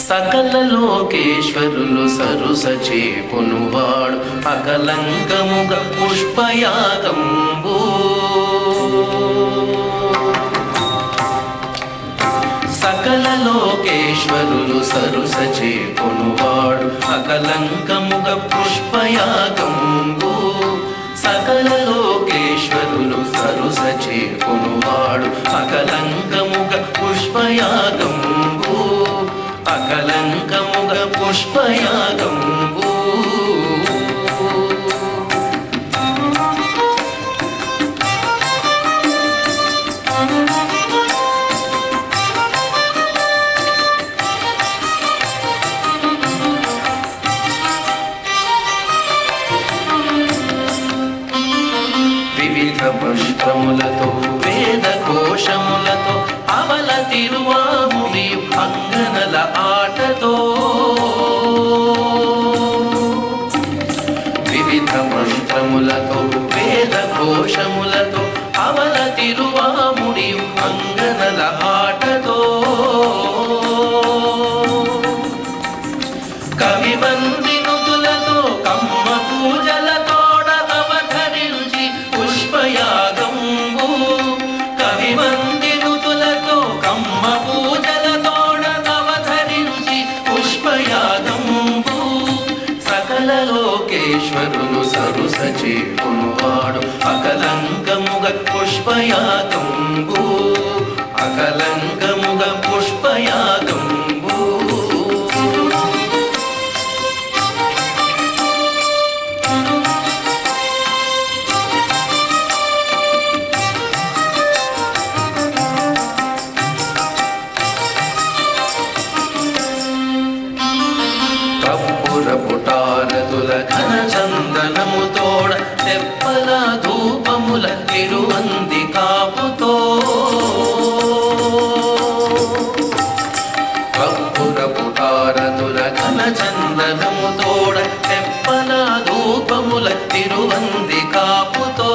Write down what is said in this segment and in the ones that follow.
సకల లోకేశ్వరులు సరుస చేపునువాడు అకలంకముగ పుష్పయాగంబు సకల లోకేశ్వరులు సరుస చేపునువాడు అకలంకముగ పుష్పయాగంబు సకల లోకేశ్వరులు సరుస చేపునువాడు అకలంకముగ పుష్పయాగంబు అకలంకముగ పుష్పయాగంబు వివిధ పుష్పములతో వేద కోశములతో అవల తిరువాముడి అంగనల ఆటతో వివిధ పుష్పములతో వేద కోశములతో అవల తిరువాముడి అంగనల ఆటతో కవి వందినుతులతో కమ్మ పూజలతోడ అవధరించి పుష్పయాగంబు కవి వందినుతులతో కమ్మ పూజలతోడ అవధరించి పుష్పయాగంబు సకల లోకేశ్వరులు సరుస చేకునువాడు అకలంకముగ పుష్పయాగంబు అకలంకముగ పుష్పయాగంబు కప్పుర పుటారతుల ఘన చందనము తోడ తెప్పల ధూపముల తిరువంది కాపుతో కప్పుర పుటారతుల ఘన చందనము తోడ తెప్పల ధూపముల తిరువంది కాపుతో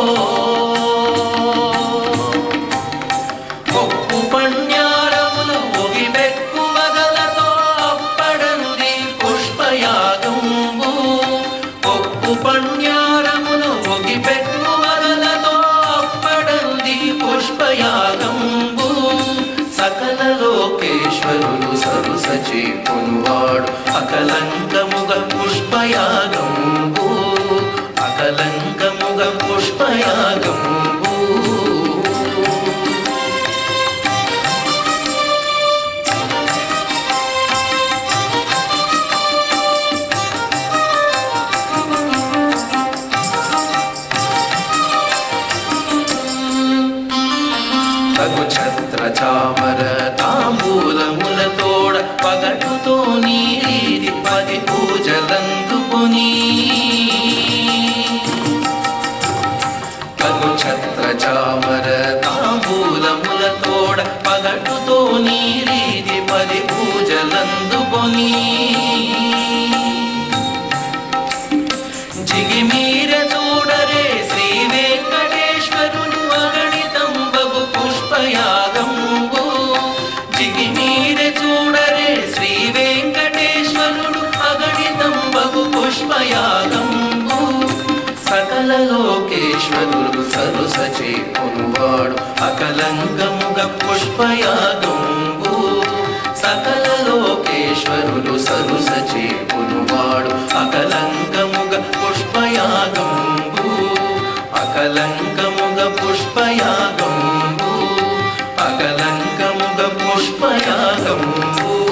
కొప్పు పణ్యారములు ఒగి బెక్కు వగలతో అప్పడంది పుష్పయాగంబు కొప్పు పణ్యారములు ఒగి బెక్కు వగలతో అప్పడంది పుష్పయాగంబు సకల లోకేశ్వరులు సరుస చేకునువాడు అకలంకముగ పుష్పయాగంబు అకలంకముగ పుష్పయాగంబు తగు ఛత్ర చామర తాంబూలముల తోడ పగటుతో నీరీది పది పూజలందుకుని తగు ఛత్ర చామర తాంబూలముల తోడ పగటుతో నీరీది పది పూజలందుకొని జిగిమీర చూడరే శ్రీ వెంకటేశ్వరుని అగణితం బగు పుష్పయాగంబు జిగిమీర చూడరే శ్రీ వెంకటేశ్వరుడు అగణితం బగు పుష్పయాగంబు సకల లోకేశ్వరుడు సరుస చేకునువాడు అకలంకముగ పుష్పయాగంబు సకల లోకేశ్వరులు సరుస చేకునువాడు అకలంకముగ పుష్పయాగంబు అకలంకముగ పుష్పయాగంబు అకలంకముగ పుష్పయాగంబు